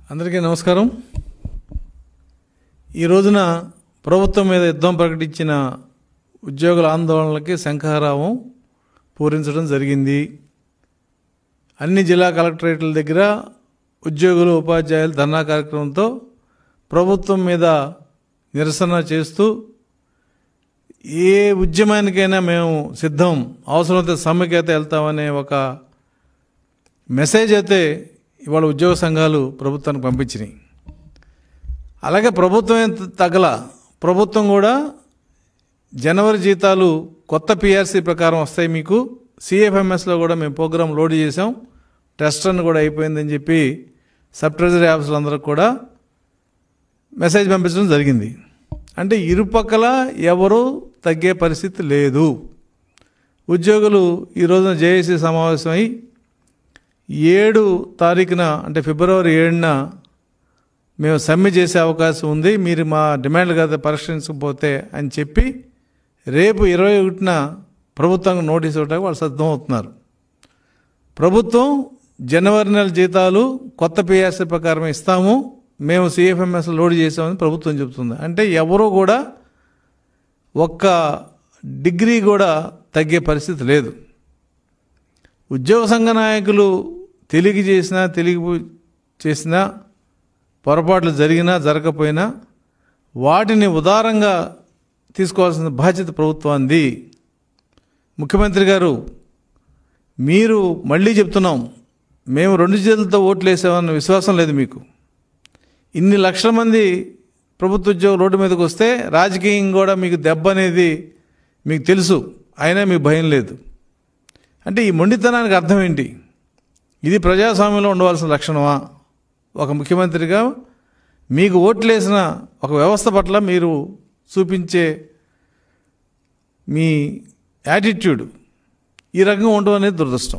అందరికీ నమస్కారం ఈ రోజున ప్రభుత్వం మీద యుద్ధం ప్రకటించిన ఉద్యోగుల ఆందోళనలకి శంఖారావం పూరించడం జరిగింది అన్ని జిల్లా కలెక్టరేట్ల దగ్గర ఉద్యోగులు ఉపాధ్యాయులు ధర్నా కార్యక్రమంతో ప్రభుత్వం మీద నిరసన చేస్తూ ఏ ఉద్యమానికైనా మేము సిద్ధం అవసరమైతే సమ్మెకి అయితే వెళ్తామనే ఒక మెసేజ్ అయితే ఇవాళ ఉద్యోగ సంఘాలు ప్రభుత్వానికి పంపించినాయి అలాగే ప్రభుత్వం ఏం తగ్గల ప్రభుత్వం కూడా జనవరి జీతాలు కొత్త పిఆర్సీ ప్రకారం వస్తాయి మీకు సిఎఫ్ఎంఎస్లో కూడా మేము ప్రోగ్రామ్ లోడ్ చేసాం టెస్ట్ రన్ కూడా అయిపోయిందని చెప్పి సబ్ ట్రెజరీ ఆఫీసులందరికి కూడా మెసేజ్ పంపించడం జరిగింది అంటే ఇరుపక్కల ఎవరు తగ్గే పరిస్థితి లేదు ఉద్యోగులు ఈ రోజున జేఏసీ సమావేశమై ఏడు తారీఖున అంటే ఫిబ్రవరి ఏడున మేము సమ్మె చేసే అవకాశం ఉంది మీరు మా డిమాండ్లు కదా పరిష్కరించకపోతే అని చెప్పి రేపు ఇరవై ఒకటిన ప్రభుత్వానికి నోటీస్ ఇవ్వడానికి వాళ్ళు సిద్ధం అవుతున్నారు ప్రభుత్వం జనవరి నెల జీతాలు కొత్త పిఆర్సీ ప్రకారం ఇస్తాము మేము సిఎఫ్ఎంఎస్ లోడ్ చేసామని ప్రభుత్వం చెబుతుంది అంటే ఎవరూ కూడా ఒక్క డిగ్రీ కూడా తగ్గే పరిస్థితి లేదు ఉద్యోగ సంఘ నాయకులు తెలిగి చేసినా తెలిగి చేసినా పొరపాట్లు జరిగినా జరగకపోయినా వాటిని ఉదారంగా తీసుకోవాల్సిన బాధ్యత ప్రభుత్వాన్ని ముఖ్యమంత్రి గారు మీరు మళ్ళీ చెప్తున్నాం మేము రెండు చేతులతో ఓట్లు వేసామన్న విశ్వాసం లేదు మీకు ఇన్ని లక్షల మంది ప్రభుత్వ ఉద్యోగులు రోడ్డు మీదకి వస్తే రాజకీయం కూడా మీకు దెబ్బ అనేది మీకు తెలుసు అయినా మీకు భయం లేదు అంటే ఈ మొండితనానికి అర్థం ఏంటి ఇది ప్రజాస్వామ్యంలో ఉండవలసిన లక్షణమా ఒక ముఖ్యమంత్రిగా మీకు ఓట్లేసిన ఒక వ్యవస్థ పట్ల మీరు చూపించే మీ యాటిట్యూడ్ ఈ రకంగా ఉండడం అనేది దురదృష్టం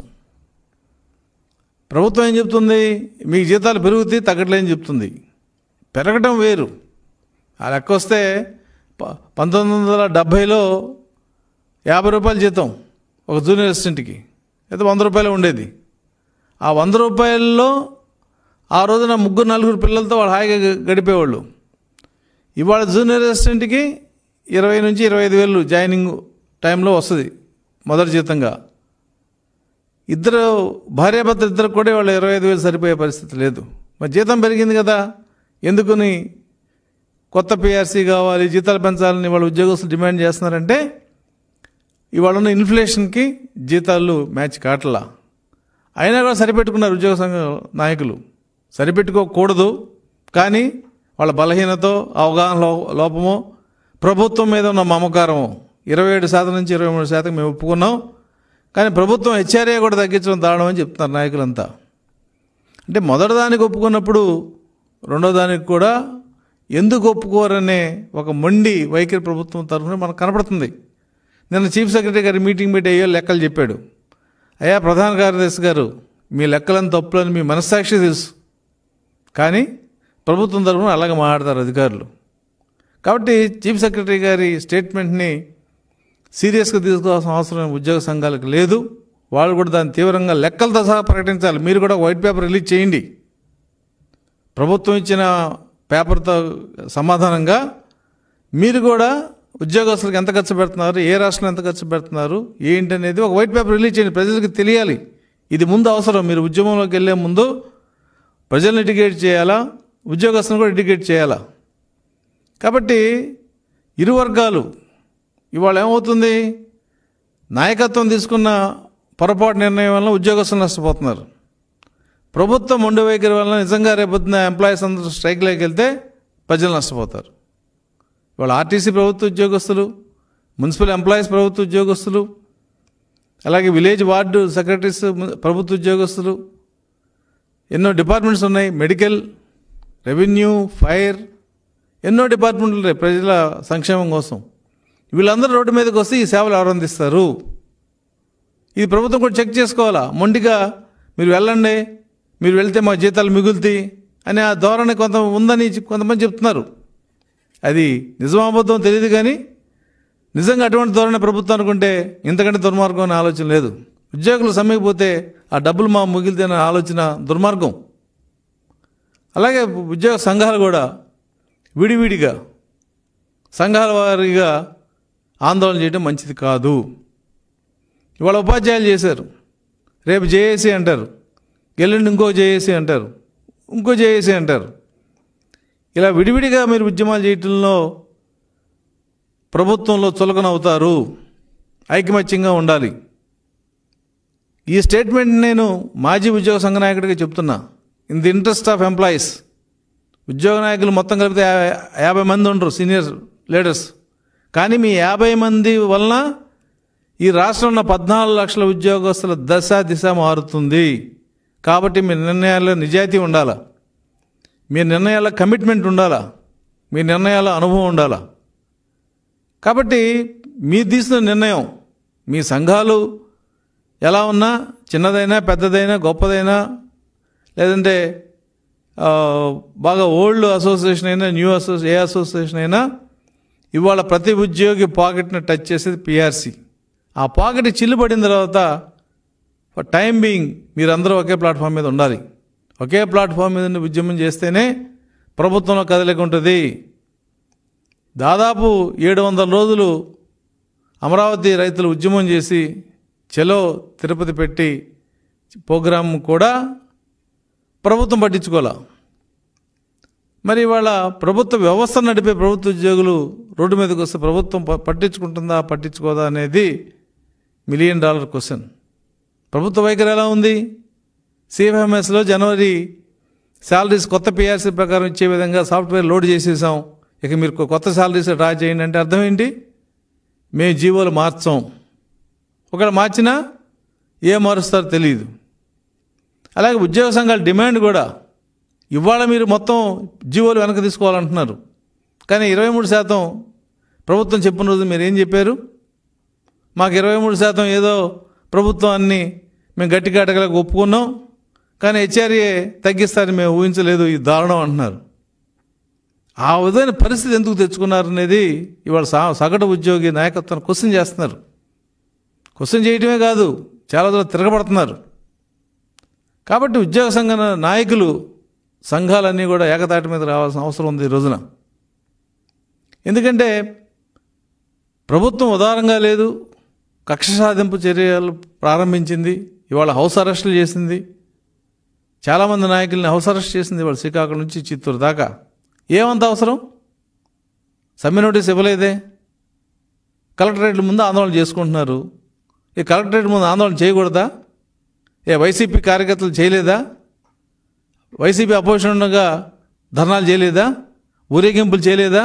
ప్రభుత్వం ఏం చెప్తుంది మీ జీతాలు పెరుగుతాయి తగ్గట్లేని చెప్తుంది పెరగడం వేరు ఆ లెక్క వస్తే ప- పంతొమ్మిది వందల డెబ్భైలో యాభై రూపాయల జీతం ఒక జూనియర్ అసిస్టెంట్కి అయితే వంద రూపాయలు ఉండేది ఆ వంద రూపాయల్లో ఆ రోజున ముగ్గురు నలుగురు పిల్లలతో వాళ్ళు హాయిగా గ- గడిపేవాళ్ళు ఇవాళ జూనియర్ అసిస్టెంట్కి ఇరవై నుంచి ఇరవై ఐదు వేలు జాయినింగ్ టైంలో వస్తుంది మొదటి జీతంగా ఇద్దరు భార్యాభర్త ఇద్దరు కూడా వాళ్ళు ఇరవై ఐదు వేలు సరిపోయే పరిస్థితి లేదు మరి జీతం పెరిగింది కదా ఎందుకుని కొత్త పిఆర్సీ కావాలి జీతాలు పెంచాలని వాళ్ళు ఉద్యోగస్తులు డిమాండ్ చేస్తున్నారంటే ఇవాళ ఉన్న ఇన్ఫ్లేషన్కి జీతాలు మ్యాచ్ కావట్లా అయినా కూడా సరిపెట్టుకున్నారు ఉద్యోగ సంఘ నాయకులు సరిపెట్టుకోకూడదు కానీ వాళ్ళ బలహీనతో అవగాహన లో- లోపమో ప్రభుత్వం మీద ఉన్న మమకారము ఇరవై ఏడు శాతం నుంచి ఇరవై మూడు శాతం మేము ఒప్పుకున్నాం కానీ ప్రభుత్వం హెచ్ఆర్ఏ కూడా తగ్గించడం దారుణం అని చెప్తున్నారు నాయకులంతా అంటే మొదటి దానికి ఒప్పుకున్నప్పుడు రెండో దానికి కూడా ఎందుకు ఒప్పుకోరనే ఒక మొండి వైఖరి ప్రభుత్వం తరఫున మనకు కనపడుతుంది నిన్న చీఫ్ సెక్రటరీ గారి మీటింగ్ పెట్టి అయ్యో లెక్కలు చెప్పాడు అయ్యా ప్రధాన కార్యదర్శి గారు మీ లెక్కలను తప్పులని మీ మనస్సాక్షి తెలుసు కానీ ప్రభుత్వం తరఫున అలాగే మాట్లాడతారు అధికారులు కాబట్టి చీఫ్ సెక్రటరీ గారి స్టేట్మెంట్ని సీరియస్గా తీసుకోవాల్సిన అవసరం ఉద్యోగ సంఘాలకు లేదు వాళ్ళు కూడా దాన్ని తీవ్రంగా లెక్కలతో సహా ప్రకటించాలి మీరు కూడా వైట్ పేపర్ రిలీజ్ చేయండి ప్రభుత్వం ఇచ్చిన పేపర్తో సమాధానంగా మీరు కూడా ఉద్యోగస్తులకు ఎంత ఖర్చు పెడుతున్నారు ఏ రాష్ట్రంలో ఎంత ఖర్చు పెడుతున్నారు ఏంటి అనేది ఒక వైట్ పేపర్ రిలీజ్ చేయండి ప్రజలకు తెలియాలి ఇది ముందు అవసరం మీరు ఉద్యమంలోకి వెళ్ళే ముందు ప్రజల్ని ఎడ్యుకేట్ చేయాలా ఉద్యోగస్తులను కూడా ఎడ్యుకేట్ చేయాలా కాబట్టి ఇరు వర్గాలు ఇవాళ ఏమవుతుంది నాయకత్వం తీసుకున్న పొరపాటు నిర్ణయం వల్ల ఉద్యోగస్తులు నష్టపోతున్నారు ప్రభుత్వం మొండి వైఖరి వల్ల నిజంగా రేపొద్దున ఎంప్లాయీస్ అందరూ స్ట్రైక్లోకి వెళ్తే ప్రజలు నష్టపోతారు ఇవాళ ఆర్టీసీ ప్రభుత్వ ఉద్యోగస్తులు మున్సిపల్ ఎంప్లాయీస్ ప్రభుత్వ ఉద్యోగస్తులు అలాగే విలేజ్ వార్డు సెక్రటరీస్ ప్రభుత్వ ఉద్యోగస్తులు ఎన్నో డిపార్ట్మెంట్స్ ఉన్నాయి మెడికల్ రెవెన్యూ ఫైర్ ఎన్నో డిపార్ట్మెంట్లు ఉన్నాయి ప్రజల సంక్షేమం కోసం వీళ్ళందరూ రోడ్డు మీదకి వస్తే ఈ సేవలు ఎవరు అందిస్తారు ఇది ప్రభుత్వం కూడా చెక్ చేసుకోవాలా మొండిగా మీరు వెళ్ళండి మీరు వెళ్తే మా జీతాలు మిగులుతాయి అనే ఆ ధోరణి కొంత ఉందని కొంతమంది చెప్తున్నారు అది నిజమాబద్ధం తెలియదు కానీ నిజంగా అటువంటి ధోరణి ప్రభుత్వం అనుకుంటే ఇంతకంటే దుర్మార్గం అనే ఆలోచన లేదు ఉద్యోగులు సమ్మెకపోతే ఆ డబ్బులు మా మిగిలితే అనే ఆలోచన దుర్మార్గం అలాగే ఉద్యోగ సంఘాలు కూడా విడివిడిగా సంఘాల వారీగా ఆందోళన చేయడం మంచిది కాదు ఇవాళ ఉపాధ్యాయులు చేశారు రేపు జేఏసీ అంటారు ఎల్లుండి ఇంకో జేఏసీ అంటారు ఇంకో జేఏసీ అంటారు ఇలా విడివిడిగా మీరు ఉద్యమాలు చేయటంలో ప్రభుత్వంలో చులకనవుతారు ఐకమత్యంగా ఉండాలి ఈ స్టేట్మెంట్ నేను మాజీ ఉద్యోగ సంఘ నాయకుడిగా చెప్తున్నా in the interest of employees ఉద్యోగ నాయకులు మొత్తం కలిపితే యా- యాభై మంది ఉండరు సీనియర్ లీడర్స్ కానీ మీ యాభై మంది వలన ఈ రాష్ట్రంలో ఉన్న పద్నాలుగు లక్షల ఉద్యోగస్తుల దశ దిశ మారుతుంది కాబట్టి మీ నిర్ణయాల్లో నిజాయితీ ఉండాలా మీ నిర్ణయాల కమిట్మెంట్ ఉండాలా మీ నిర్ణయాల అనుభవం ఉండాలా కాబట్టి మీరు తీసిన నిర్ణయం మీ సంఘాలు ఎలా ఉన్నా చిన్నదైనా పెద్దదైనా గొప్పదైనా లేదంటే ఆ, బాగా ఓల్డ్ అసోసియేషన్ అయినా న్యూ అసోసి ఏ అసోసియేషన్ అయినా ఇవాళ ప్రతి ఉద్యోగి పాకెట్ని టచ్ చేసేది పిఆర్సి ఆ పాకెట్ చిల్లుపడిన తర్వాత ఫర్ టైం బీయింగ్ మీరందరూ ఒకే ప్లాట్ఫామ్ మీద ఉండాలి ఒకే ప్లాట్ఫామ్ మీద ఉండి ఉద్యమం చేస్తేనే ప్రభుత్వంలో కదలిక ఉంటుంది దాదాపు ఏడు వందల రోజులు అమరావతి రైతులు ఉద్యమం చేసి చలో తిరుపతి పెట్టి ప్రోగ్రాం కూడా ప్రభుత్వం పట్టించుకోలే మరి ఇవాళ ప్రభుత్వ వ్యవస్థ నడిపే ప్రభుత్వ ఉద్యోగులు రోడ్డు మీదకి వస్తే ప్రభుత్వం ప- పట్టించుకుంటుందా పట్టించుకోదా అనేది మిలియన్ డాలర్ క్వశ్చన్ ప్రభుత్వ వైఖరి ఎలా ఉంది సిఎఫ్ఎంఎస్లో జనవరి శాలరీస్ కొత్త పిఆర్సీ ప్రకారం ఇచ్చే విధంగా సాఫ్ట్వేర్ లోడ్ చేసేసాం ఇక మీరు కొ- కొత్త శాలరీస్ డ్రా చేయండి అంటే అర్థం ఏంటి మేము జీవోలు మార్చాం ఒకవేళ మార్చినా ఏ మారుస్తారో తెలియదు అలాగే ఉద్యోగ సంఘాల డిమాండ్ కూడా ఇవాళ మీరు మొత్తం జీవోలు వెనక్కి తీసుకోవాలంటున్నారు కానీ ఇరవై మూడు శాతం ప్రభుత్వం చెప్పిన రోజు మీరు ఏం చెప్పారు మాకు ఇరవై మూడు శాతం ఏదో ప్రభుత్వాన్ని మేము గట్టిగా అడగలేక ఒప్పుకున్నాం కానీ హెచ్ఆర్ఏ తగ్గిస్తారని మేము ఊహించలేదు ఈ దారుణం అంటున్నారు ఆ విధమైన పరిస్థితి ఎందుకు తెచ్చుకున్నారు అనేది ఇవాళ సా సగటు ఉద్యోగి నాయకత్వాన్ని క్వశ్చన్ చేస్తున్నారు క్వశ్చన్ చేయటమే కాదు చాలా దూరం తిరగబడుతున్నారు కాబట్టి ఉద్యోగ సంఘ నాయకులు సంఘాలన్నీ కూడా ఏకతాటి మీద రావాల్సిన అవసరం ఉంది ఈ రోజున ఎందుకంటే ప్రభుత్వం ఉదారంగా లేదు కక్ష సాధింపు చర్యలు ప్రారంభించింది ఇవాళ హౌస్ అరెస్టులు చేసింది చాలామంది నాయకుల్ని హౌస్ అరెస్ట్ చేసింది ఇవాళ శ్రీకాకుళం నుంచి చిత్తూరు దాకా ఏమంత అవసరం సమ్మె నోటీస్ ఇవ్వలేదే కలెక్టరేట్ల ముందు ఆందోళన చేసుకుంటున్నారు ఈ కలెక్టరేట్ ముందు ఆందోళన చేయకూడదా ఏ వైసీపీ కార్యకర్తలు చేయలేదా వైసీపీ అపోజిషన్ ఉండగా ధర్నాలు చేయలేదా ఊరేగింపులు చేయలేదా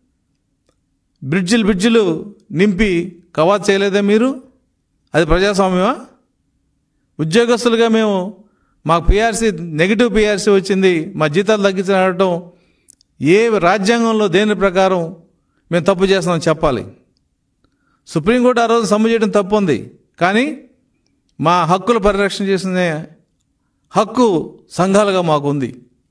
బ్రిడ్జిలు బ్రిడ్జిలు నింపి కవాత్ చేయలేదా మీరు అది ప్రజాస్వామ్యమా ఉద్యోగస్తులుగా మేము మాకు పిఆర్సీ నెగిటివ్ పిఆర్సీ వచ్చింది మా జీతాలు తగ్గించడం ఏ రాజ్యాంగంలో దేని ప్రకారం మేము తప్పు చేస్తామని చెప్పాలి సుప్రీంకోర్టు ఆ రోజు సమ్మె చేయడం తప్పు ఉంది కానీ మా హక్కుల పరిరక్షణ చేసిన హక్కు సంఘాలుగా మాకు ఉంది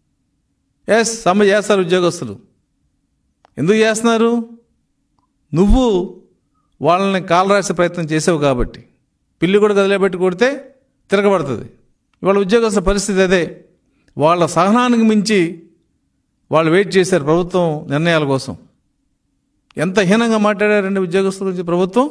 ఎస్ సమ్మె చేస్తారు ఉద్యోగస్తులు ఎందుకు చేస్తున్నారు నువ్వు వాళ్ళని కాలు రాసే ప్రయత్నం చేసావు కాబట్టి పిల్లి కూడా కదిలేబెట్టి కొడితే తిరగబడుతుంది ఇవాళ ఉద్యోగస్తుల పరిస్థితి అదే వాళ్ళ సహనానికి మించి వాళ్ళు వెయిట్ చేశారు ప్రభుత్వం నిర్ణయాల కోసం ఎంత హీనంగా మాట్లాడారండి ఉద్యోగస్తుల గురించి ప్రభుత్వం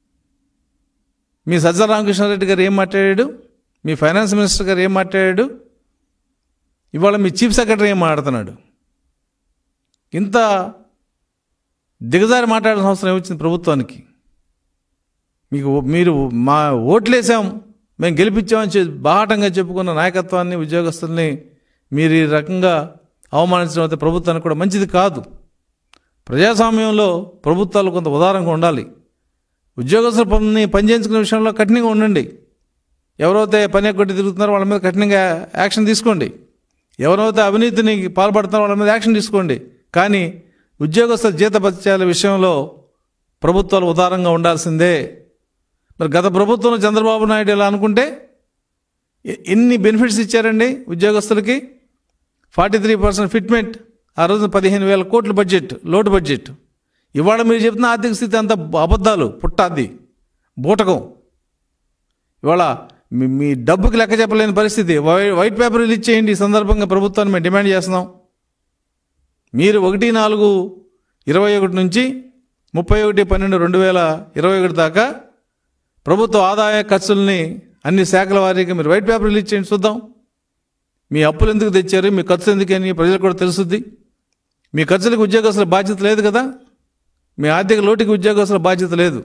మీ సజ్జల రామకృష్ణారెడ్డి గారు ఏం మాట్లాడాడు మీ ఫైనాన్స్ మినిస్టర్ గారు ఏం మాట్లాడాడు ఇవాళ మీ చీఫ్ సెక్రటరీ ఏం మాట్లాడుతున్నాడు ఇంత దిగజారి మాట్లాడాల్సిన అవసరం ఏమొచ్చింది ప్రభుత్వానికి మీకు మీరు మా ఓట్లేసాం మేము గెలిపించామని చెప్పి బాహాటంగా చెప్పుకున్న నాయకత్వాన్ని ఉద్యోగస్తుల్ని మీరు ఈ రకంగా అవమానించడం అయితే ప్రభుత్వానికి కూడా మంచిది కాదు ప్రజాస్వామ్యంలో ప్రభుత్వాలు కొంత ఉదారంగా ఉండాలి ఉద్యోగస్తుల పని పని చేయించుకునే విషయంలో కఠినంగా ఉండండి ఎవరైతే పని కొట్టి తిరుగుతున్నారో వాళ్ళ మీద కఠినంగా యాక్షన్ తీసుకోండి ఎవరైతే అవినీతిని పాల్పడుతున్నారో వాళ్ళ మీద యాక్షన్ తీసుకోండి కానీ ఉద్యోగస్తుల జీతభత్యాల విషయంలో ప్రభుత్వాలు ఉదారంగా ఉండాల్సిందే మరి గత ప్రభుత్వంలో చంద్రబాబు నాయుడు ఎలా అనుకుంటే ఎ- ఎన్ని బెనిఫిట్స్ ఇచ్చారండి ఉద్యోగస్తులకి ఫార్టీ త్రీ పర్సెంట్ ఫిట్మెంట్ ఆ రోజు పదిహేను వేల కోట్ల బడ్జెట్ లోటు బడ్జెట్ ఇవాళ మీరు చెప్తున్న ఆర్థిక స్థితి అంతా అబద్ధాలు పుట్టాది బూటకం ఇవాళ మీ మీ డబ్బుకి లెక్క చెప్పలేని పరిస్థితి వై- వైట్ పేపర్ రిలీజ్ చేయండి ఈ సందర్భంగా ప్రభుత్వాన్ని మేము డిమాండ్ చేస్తున్నాం మీరు ఒకటి నాలుగు ఇరవై ఒకటి నుంచి ముప్పై ఒకటి పన్నెండు రెండు వేల ఇరవై ఒకటి దాకా ప్రభుత్వ ఆదాయ ఖర్చుల్ని అన్ని శాఖల వారీగా మీరు వైట్ పేపర్ రిలీజ్ చేయండి చూద్దాం మీ అప్పులు ఎందుకు తెచ్చారు మీ ఖర్చు ఎందుకని ప్రజలకు కూడా తెలుసుద్ది మీ ఖర్చులకు ఉద్యోగస్తుల బాధ్యత లేదు కదా మీ ఆర్థిక లోటుకి ఉద్యోగస్తుల బాధ్యత లేదు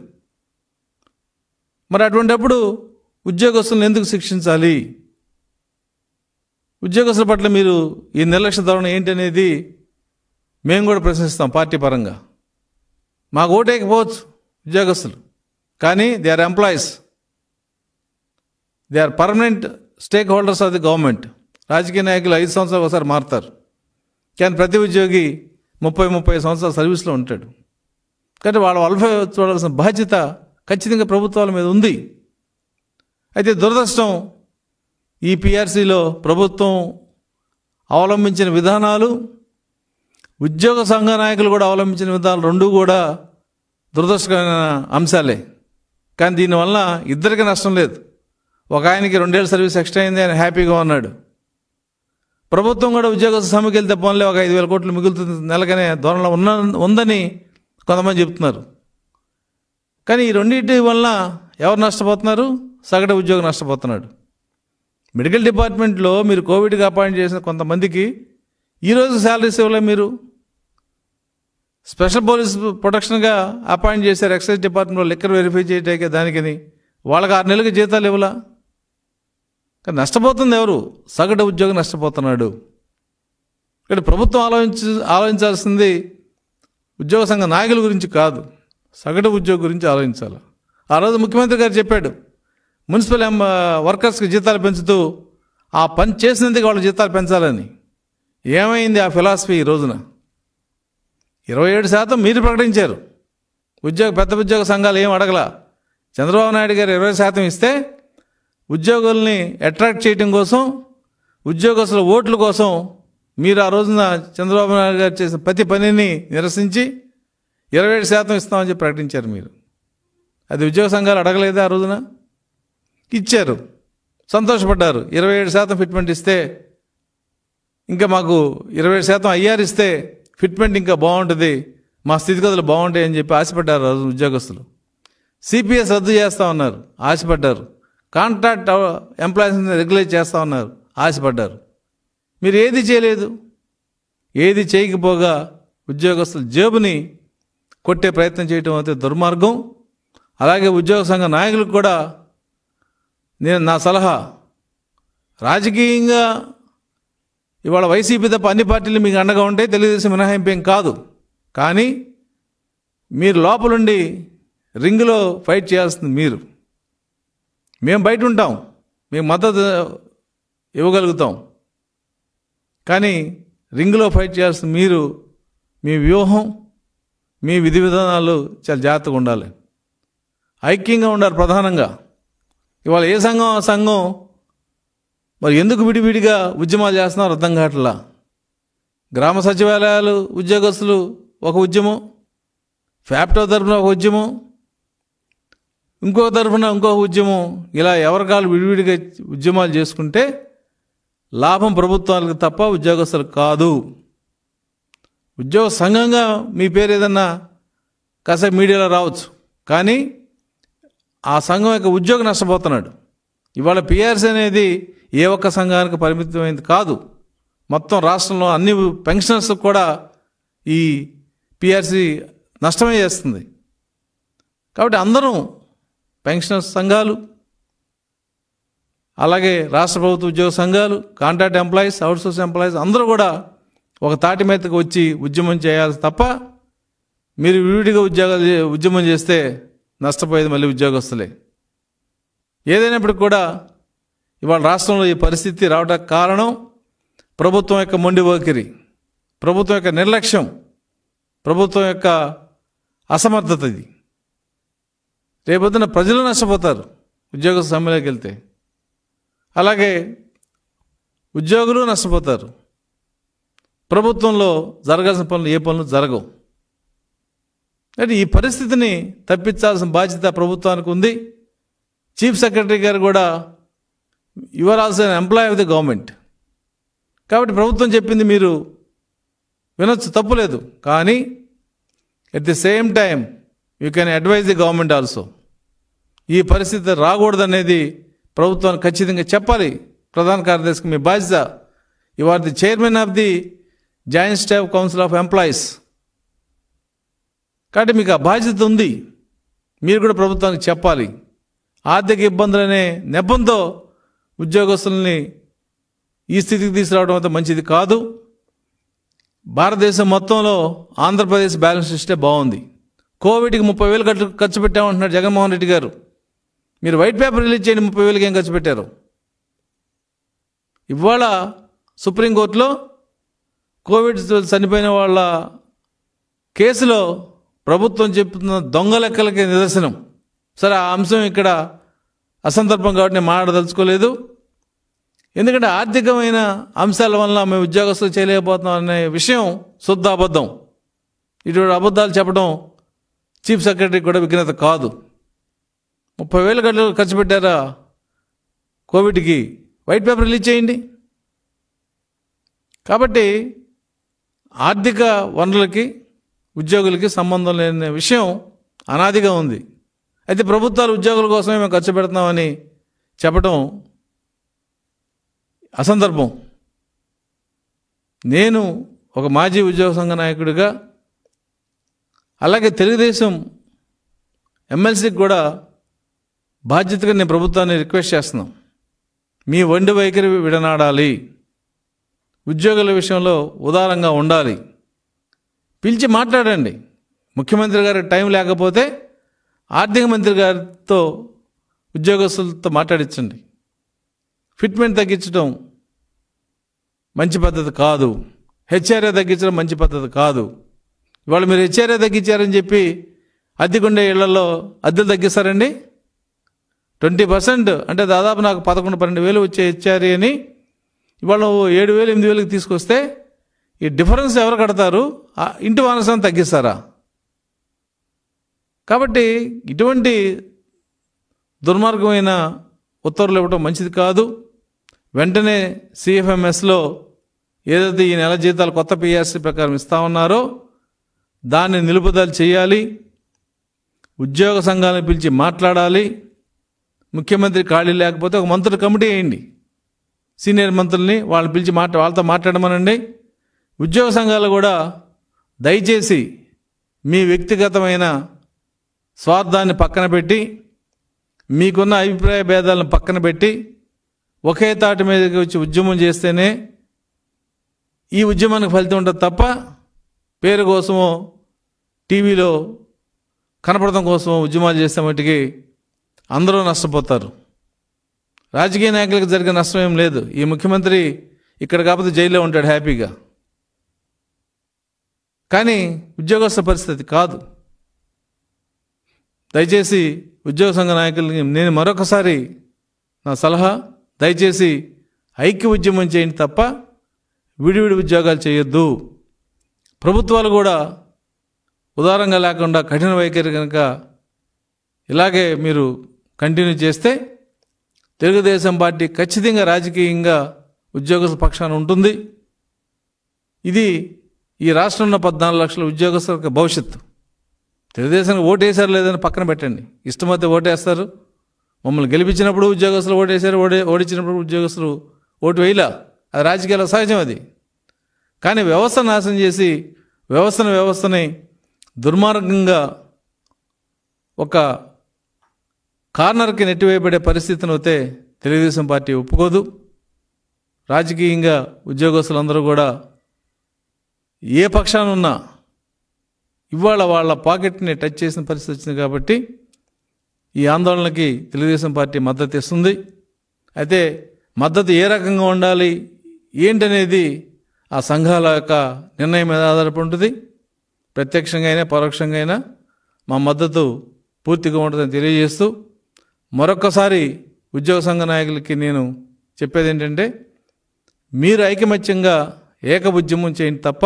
మరి అటువంటప్పుడు ఉద్యోగస్తులను ఎందుకు శిక్షించాలి ఉద్యోగస్తుల పట్ల మీరు ఈ నిర్లక్ష్య ధోరణి ఏంటనేది మేము కూడా ప్రశ్నిస్తాం పార్టీ పరంగా మాకు ఓటేకపోవచ్చు ఉద్యోగస్తులు కానీ they are employees they are permanent stakeholders of the government రాజకీయ నాయకులు ఐదు సంవత్సరాలు ఒకసారి మారుతారు కానీ ప్రతి ఉద్యోగి ముప్పై ముప్పై సంవత్సరాల సర్వీస్లో ఉంటాడు కాబట్టి వాళ్ళ వెల్ఫేర్ చూడాల్సిన బాధ్యత ఖచ్చితంగా ప్రభుత్వాల మీద ఉంది అయితే దురదృష్టం ఈ పిఆర్సీలో ప్రభుత్వం అవలంబించిన విధానాలు ఉద్యోగ సంఘ నాయకులు కూడా అవలంబించిన విధానాలు రెండూ కూడా దురదృష్టకరమైన అంశాలే కానీ దీనివల్ల ఇద్దరికి నష్టం లేదు ఒక ఆయనకి రెండేళ్ళ సర్వీస్ ఎక్స్ట్రా అయింది ఆయన హ్యాపీగా ఉన్నాడు ప్రభుత్వం కూడా ఉద్యోగస్తు సమ్మెకి వెళ్తే పోన్లే ఒక ఐదు వేల కోట్లు మిగులుతుంది నెలకనే ధోరణిలో ఉన్న ఉందని కొంతమంది చెప్తున్నారు కానీ ఈ రెండింటి వల్ల ఎవరు నష్టపోతున్నారు సగటు ఉద్యోగం నష్టపోతున్నాడు మెడికల్ డిపార్ట్మెంట్లో మీరు కోవిడ్కి అపాయింట్ చేసిన కొంతమందికి ఈరోజు శాలరీస్ ఇవ్వలే మీరు స్పెషల్ పోలీస్ ప్రొటెక్షన్గా అపాయింట్ చేశారు ఎక్సైజ్ డిపార్ట్మెంట్లో లెక్కర్ వెరిఫై చేయటానికి దానికని వాళ్ళకి ఆరు నెలలకి జీతాలు ఇవ్వలా కానీ నష్టపోతుంది ఎవరు సగటు ఉద్యోగం నష్టపోతున్నాడు ఇక్కడ ప్రభుత్వం ఆలోచించ ఆలోచించాల్సింది ఉద్యోగ సంఘ నాయకుల గురించి కాదు సగటు ఉద్యోగం గురించి ఆలోచించాలి ఆ రోజు ముఖ్యమంత్రి గారు చెప్పాడు మున్సిపల్ ఎం- వర్కర్స్కి జీతాలు పెంచుతూ ఆ పని చేసినందుకు వాళ్ళ జీతాలు పెంచాలని ఏమైంది ఆ ఫిలాసఫీ ఈ రోజున ఇరవై ఏడు శాతం మీరు ప్రకటించారు ఉద్యోగ పెద్ద ఉద్యోగ సంఘాలు ఏం అడగల చంద్రబాబు నాయుడు గారు ఇరవై శాతం ఇస్తే ఉద్యోగుల్ని అట్రాక్ట్ చేయడం కోసం ఉద్యోగస్తుల ఓట్ల కోసం మీరు ఆ రోజున చంద్రబాబు నాయుడు గారు చేసిన ప్రతి పనిని నిరసించి ఇరవై ఏడు శాతం ఇస్తామని చెప్పి ప్రకటించారు మీరు అది ఉద్యోగ సంఘాలు అడగలేదా ఆ రోజున ఇచ్చారు సంతోషపడ్డారు ఇరవై ఏడు శాతం ఫిట్మెంట్ ఇస్తే ఇంకా మాకు ఇరవై ఏడు శాతం ఐఆర్ ఇస్తే ఫిట్మెంట్ ఇంకా బాగుంటుంది మా స్థితిగతులు బాగుంటాయి అని చెప్పి ఆశపడ్డారు ఆ రోజు ఉద్యోగస్తులు సిపిఎస్ రద్దు చేస్తా ఉన్నారు ఆశపడ్డారు కాంట్రాక్ట్ ఎంప్లాయీస్ని రెగ్యులేట్ చేస్తా ఉన్నారు ఆశపడ్డారు మీరు ఏది చేయలేదు ఏది చేయకపోగా ఉద్యోగస్తుల జేబుని కొట్టే ప్రయత్నం చేయటం అయితే దుర్మార్గం అలాగే ఉద్యోగ సంఘ నాయకులకు కూడా నేను నా సలహా రాజకీయంగా ఇవాళ వైసీపీ తప్ప అన్ని పార్టీలు మీకు అండగా ఉంటే తెలుగుదేశం మినహాయింపు ఏం కాదు కానీ మీరు లోపలుండి రింగులో ఫైట్ చేయాల్సింది మీరు మేము బయట ఉంటాం మేము మద్దతు ఇవ్వగలుగుతాం కానీ రింగులో ఫైట్ చేయాల్సిన మీరు మీ వ్యూహం మీ విధి విధానాలు చాలా జాగ్రత్తగా ఉండాలి ఐక్యంగా ఉండాలి ప్రధానంగా ఇవాళ ఏ సంఘం ఆ సంఘం మరి ఎందుకు విడివిడిగా ఉద్యమాలు చేస్తున్నారో అర్థం కావట్లా గ్రామ సచివాలయాలు ఉద్యోగస్తులు ఒక ఉద్యమం ఫ్యాప్టో తరఫున ఒక ఉద్యమం ఇంకో తరఫున ఇంకో ఉద్యమం ఇలా ఎవరికాలు విడివిడిగా ఉద్యమాలు చేసుకుంటే లాభం ప్రభుత్వాలకు తప్ప ఉద్యోగస్తులకు కాదు ఉద్యోగ సంఘంగా మీ పేరు ఏదన్నా కాసేపు మీడియాలో రావచ్చు కానీ ఆ సంఘం యొక్క ఉద్యోగం నష్టపోతున్నాడు ఇవాళ పిఆర్సీ అనేది ఏ ఒక్క సంఘానికి పరిమితమైంది కాదు మొత్తం రాష్ట్రంలో అన్ని పెన్షనర్స్ కూడా ఈ పిఆర్సీ నష్టమే చేస్తుంది కాబట్టి అందరం పెన్షనర్స్ సంఘాలు అలాగే రాష్ట్ర ప్రభుత్వ ఉద్యోగ సంఘాలు కాంట్రాక్ట్ ఎంప్లాయీస్ అవుట్సోర్స్ ఎంప్లాయీస్ అందరూ కూడా ఒక తాటి మీదకి వచ్చి ఉద్యమం చేయాలి తప్ప మీరు విడివిడిగా ఉద్యోగాలు చే- ఉద్యమం చేస్తే నష్టపోయేది మళ్ళీ ఉద్యోగస్తులే ఏదైనప్పటికీ కూడా ఇవాళ రాష్ట్రంలో ఈ పరిస్థితి రావడానికి కారణం ప్రభుత్వం యొక్క మొండి వైఖరి ప్రభుత్వం యొక్క నిర్లక్ష్యం ప్రభుత్వం యొక్క అసమర్థత ఇది రేపొద్దున ప్రజలు నష్టపోతారు ఉద్యోగ సమ్మెలోకి వెళ్తే అలాగే ఉద్యోగులు నష్టపోతారు ప్రభుత్వంలో జరగాల్సిన పనులు ఏ పనులు జరగవు అంటే ఈ పరిస్థితిని తప్పించాల్సిన బాధ్యత ప్రభుత్వానికి ఉంది చీఫ్ సెక్రటరీ గారు కూడా you are also an employee of the government కాబట్టి ప్రభుత్వం చెప్పింది మీరు వినొచ్చు తప్పులేదు కానీ at the same time you can advise the government also ఈ పరిస్థితి రాకూడదనేది ప్రభుత్వానికి ఖచ్చితంగా చెప్పాలి ప్రధాన కార్యదర్శికి మీ బాధ్యత you are the chairman of the joint staff council of employees కాబట్టి మీకు ఆ బాధ్యత ఉంది మీరు కూడా ప్రభుత్వానికి చెప్పాలి ఆర్థిక ఇబ్బందులనే నెపంతో ఉద్యోగస్తుల్ని ఈ స్థితికి తీసుకురావడం అంత మంచిది కాదు భారతదేశం మొత్తంలో ఆంధ్రప్రదేశ్ బ్యాలెన్స్ లిస్టే బాగుంది కోవిడ్కి ముప్పై వేలు ఖర్చు ఖర్చు పెట్టామంటున్నాడు జగన్మోహన్ రెడ్డి గారు మీరు వైట్ పేపర్ రిలీజ్ చేయండి ముప్పై వేలకి ఏం ఖర్చు పెట్టారు ఇవాళ సుప్రీంకోర్టులో కోవిడ్ చనిపోయిన వాళ్ళ కేసులో ప్రభుత్వం చెప్తున్న దొంగ లెక్కలకి నిదర్శనం సరే ఆ అంశం ఇక్కడ అసందర్భం కాబట్టి నేను మాట్లాడదలుచుకోలేదు ఎందుకంటే ఆర్థికమైన అంశాల వల్ల మేము ఉద్యోగస్తులు చేయలేకపోతున్నాం అనే విషయం శుద్ధ అబద్ధం ఇటువంటి అబద్ధాలు చెప్పడం చీఫ్ సెక్రటరీ కూడా విఘ్నత కాదు ముప్పై వేలు గంటలు ఖర్చు పెట్టారా కోవిడ్కి వైట్ పేపర్ రిలీజ్ చేయండి కాబట్టి ఆర్థిక వనరులకి ఉద్యోగులకి సంబంధం లేని విషయం అనాదిగా ఉంది అయితే ప్రభుత్వాలు ఉద్యోగుల కోసమే మేము ఖర్చు పెడుతున్నామని చెప్పడం అసందర్భం నేను ఒక మాజీ ఉద్యోగ సంఘ నాయకుడిగా అలాగే తెలుగుదేశం ఎమ్మెల్సీకి కూడా బాధ్యతగా నేను ప్రభుత్వాన్ని రిక్వెస్ట్ చేస్తున్నాం మీ వండి వైఖరి విడనాడాలి ఉద్యోగుల విషయంలో ఉదారంగా ఉండాలి పిలిచి మాట్లాడండి ముఖ్యమంత్రి గారికి టైం లేకపోతే ఆర్థిక మంత్రి గారితో ఉద్యోగస్తులతో మాట్లాడించండి ఫిట్మెంట్ తగ్గించడం మంచి పద్ధతి కాదు హెచ్ఆర్ఏ తగ్గించడం మంచి పద్ధతి కాదు ఇవాళ మీరు హెచ్ఆర్ఏ తగ్గించారని చెప్పి అద్దెకుండే ఇళ్లలో అద్దెలు తగ్గిస్తారండి ట్వంటీ పర్సెంట్ అంటే దాదాపు నాకు పదకొండు పన్నెండు వేలు వచ్చే హెచ్ఆర్ఏ అని ఇవాళ నువ్వు ఏడు వేలు ఎనిమిది వేలకు తీసుకొస్తే ఈ డిఫరెన్స్ ఎవరు కడతారు ఆ ఇంటి వానసాన్ని తగ్గిస్తారా కాబట్టి ఇటువంటి దుర్మార్గమైన ఉత్తర్వులు ఇవ్వడం మంచిది కాదు వెంటనే సిఎఫ్ఎంఎస్లో ఏదైతే ఈ నెల జీతాలు కొత్త పిఆర్సీ ప్రకారం ఇస్తా ఉన్నారో దాన్ని నిలుపుదల చేయాలి ఉద్యోగ సంఘాలను పిలిచి మాట్లాడాలి ముఖ్యమంత్రి ఖాళీ లేకపోతే ఒక మంత్రుల కమిటీ వేయండి సీనియర్ మంత్రుల్ని వాళ్ళని పిలిచి మాట వాళ్ళతో మాట్లాడమనండి ఉద్యోగ సంఘాలు కూడా దయచేసి మీ వ్యక్తిగతమైన స్వార్థాన్ని పక్కన పెట్టి మీకున్న అభిప్రాయ భేదాలను పక్కన పెట్టి ఒకే తాటి మీదకి వచ్చి ఉద్యమం చేస్తేనే ఈ ఉద్యమానికి ఫలితం ఉంటుంది తప్ప పేరు కోసమో టీవీలో కనపడటం కోసమో ఉద్యమాలు చేస్తే మట్టుకి అందరూ నష్టపోతారు రాజకీయ నాయకులకు జరిగే నష్టం ఏం లేదు ఈ ముఖ్యమంత్రి ఇక్కడ కాకపోతే జైల్లో ఉంటాడు హ్యాపీగా కానీ ఉద్యోగస్తుల పరిస్థితి కాదు దయచేసి ఉద్యోగ సంఘ నాయకులకి నేను మరొకసారి నా సలహా దయచేసి ఐక్య ఉద్యమం చేయండి తప్ప విడివిడి ఉద్యోగాలు చేయొద్దు ప్రభుత్వాలు కూడా ఉదారంగా లేకుండా కఠిన వైఖరి కనుక ఇలాగే మీరు కంటిన్యూ చేస్తే తెలుగుదేశం పార్టీ ఖచ్చితంగా రాజకీయంగా ఉద్యోగస్తుల పక్షాన ఉంటుంది ఇది ఈ రాష్ట్రంలో పద్నాలుగు లక్షల ఉద్యోగస్తుల భవిష్యత్తు తెలుగుదేశానికి ఓటేశారు లేదని పక్కన పెట్టండి ఇష్టమైతే ఓటేస్తారు మమ్మల్ని గెలిపించినప్పుడు ఉద్యోగస్తులు ఓటేశారు ఓడే ఓడించినప్పుడు ఉద్యోగస్తులు ఓటు వేయలా అది రాజకీయాల సహజం అది కానీ వ్యవస్థ నాశనం చేసి వ్యవస్థను వ్యవస్థని దుర్మార్గంగా ఒక కార్నర్కి నెట్టివేయబడే పరిస్థితిని అయితే తెలుగుదేశం పార్టీ ఒప్పుకోదు రాజకీయంగా ఉద్యోగస్తులందరూ కూడా ఏ పక్షాన ఉన్నా ఇవాళ వాళ్ళ పాకెట్ని టచ్ చేసిన పరిస్థితి వచ్చింది కాబట్టి ఈ ఆందోళనకి తెలుగుదేశం పార్టీ మద్దతు ఇస్తుంది అయితే మద్దతు ఏ రకంగా ఉండాలి ఏంటనేది ఆ సంఘాల యొక్క నిర్ణయం మీద ఆధారపడి ఉంటుంది ప్రత్యక్షంగా అయినా పరోక్షంగా అయినా మా మద్దతు పూర్తిగా ఉంటుందని తెలియజేస్తూ మరొక్కసారి ఉద్యోగ సంఘ నాయకులకి నేను చెప్పేది ఏంటంటే మీరు ఐకమత్యంగా ఏక ఉద్యమం చేయండి తప్ప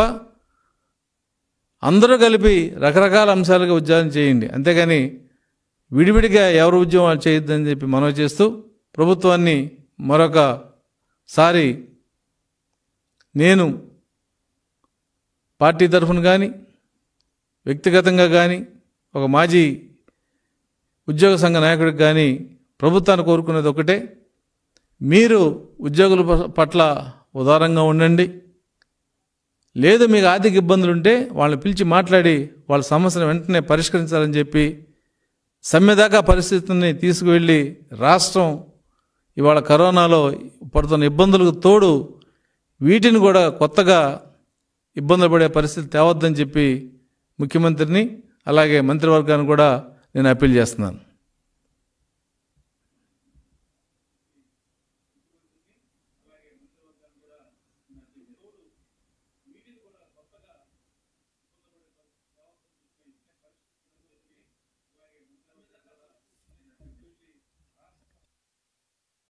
అందరూ కలిపి రకరకాల అంశాలుగా ఉద్యోగం చేయండి అంతేగాని విడివిడిగా ఎవరు ఉద్యమాలు చేయొద్దని చెప్పి మనవి చేస్తూ ప్రభుత్వాన్ని మరొకసారి నేను పార్టీ తరఫున కానీ వ్యక్తిగతంగా కానీ ఒక మాజీ ఉద్యోగ సంఘ నాయకుడికి కానీ ప్రభుత్వాన్ని కోరుకునేది ఒకటే మీరు ఉద్యోగుల ప- పట్ల ఉదారంగా ఉండండి లేదు మీకు ఆర్థిక ఇబ్బందులు ఉంటే వాళ్ళని పిలిచి మాట్లాడి వాళ్ళ సమస్యను వెంటనే పరిష్కరించాలని చెప్పి సమ్మె దాకా పరిస్థితిని తీసుకువెళ్ళి రాష్ట్రం ఇవాళ కరోనాలో పడుతున్న ఇబ్బందులకు తోడు వీటిని కూడా కొత్తగా ఇబ్బందులు పడే పరిస్థితి తేవద్దని చెప్పి ముఖ్యమంత్రిని అలాగే మంత్రివర్గాన్ని కూడా నేను అప్పీల్ చేస్తున్నాను